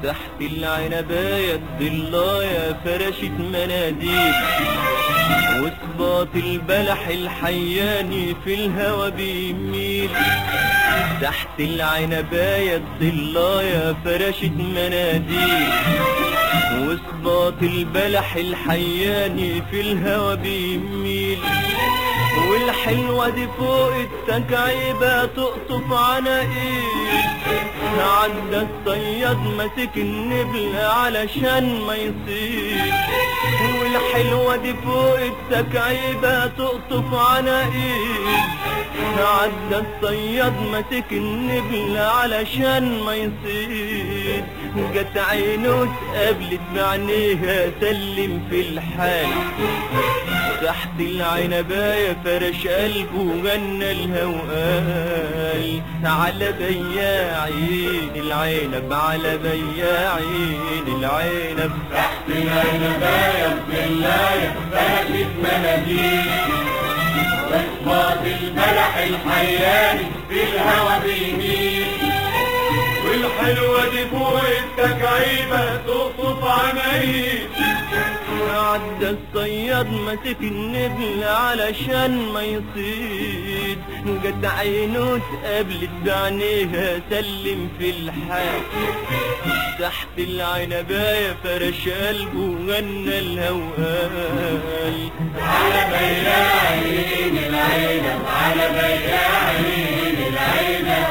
تحت العنباية الضلاية فرشت مناديل وصباط البلح الحياني في الهوى بيميل تحت العنباية الضلاية فرشت مناديل وصباط البلح الحياني في الهوى بيميل والحلوة دي فوق التكعيبة تقطف عناقيل عدى الصياد ماسك النبل علشان ما يصيب والحلوة دي فوق التكعيبة تقطف عناقيل عدى الصياد ماسك النبل علشان ما يصيد جت عينه اتقابلت بعينيها سلم في الحال تحت العنباية فرش قلبه وغنى الهوقال على بياعين العنب على بياعين العنب تحت العنباية بلاية فرشت مناديل واصباط البلح الحياني في الهوى بيميل والحلوة دي فوق التكعيبة تقطف عمايل عدى الصياد ماسك النبل علشان ما يصيد جت عينه اتقابلت بعينيها سلم في الحال تحت العنباية فرش قلبه وغنى الهوقال على بياعين العنب على بياعين العنب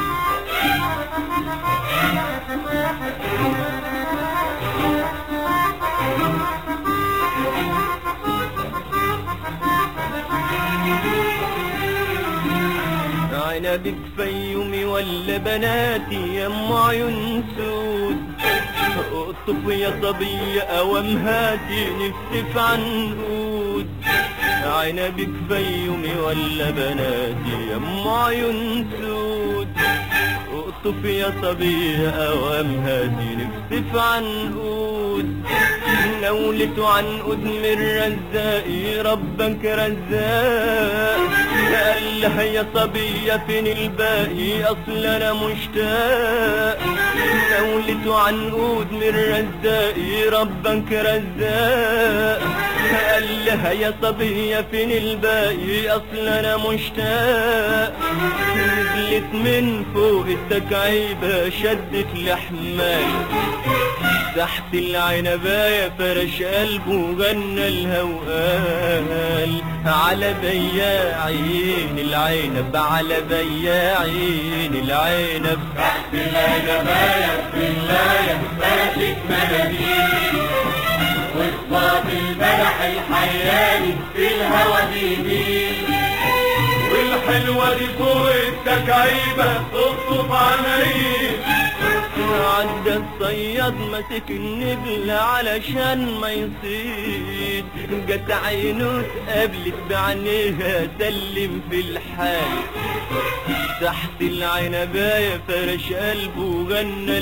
عنبك فيومي ولا بناتي يا ام عيون سود اقطف يا صبية اوام هاتي نفتف عنقود عنبك فيومي ولا بناتي يا ام عيون سود اقطف يا صبية اوام هاتي نفتف عنقود نولت عنقود من رزاقي ربك رزاق قال لها يا صبية فين الباقي اصل انا مشتاق نولت عنقود من رزاقي ربك رزاق قال لها يا صبية فين الباقي اصل انا مشتاق نزلت من فوق التكعيبة شدت لحماي تحت العنباية فرش قلبه وغنى الهوقال على بياعين العنب على بياعين العنب تحت العنباية بلاية فرشت مناديل واصباط البلح الحياني في الهوى بيميل والحلوة دي فوق التكعيبة تقطف عمايل عدى الصياد ماسك النبل علشان ما يصيد جت عينه اتقابلت بعينيها سلم في الحال تحت العنباية فرش قلبه وغنى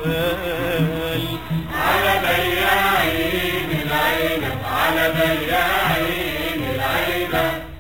الهوقال على بياعين العنب على بياعين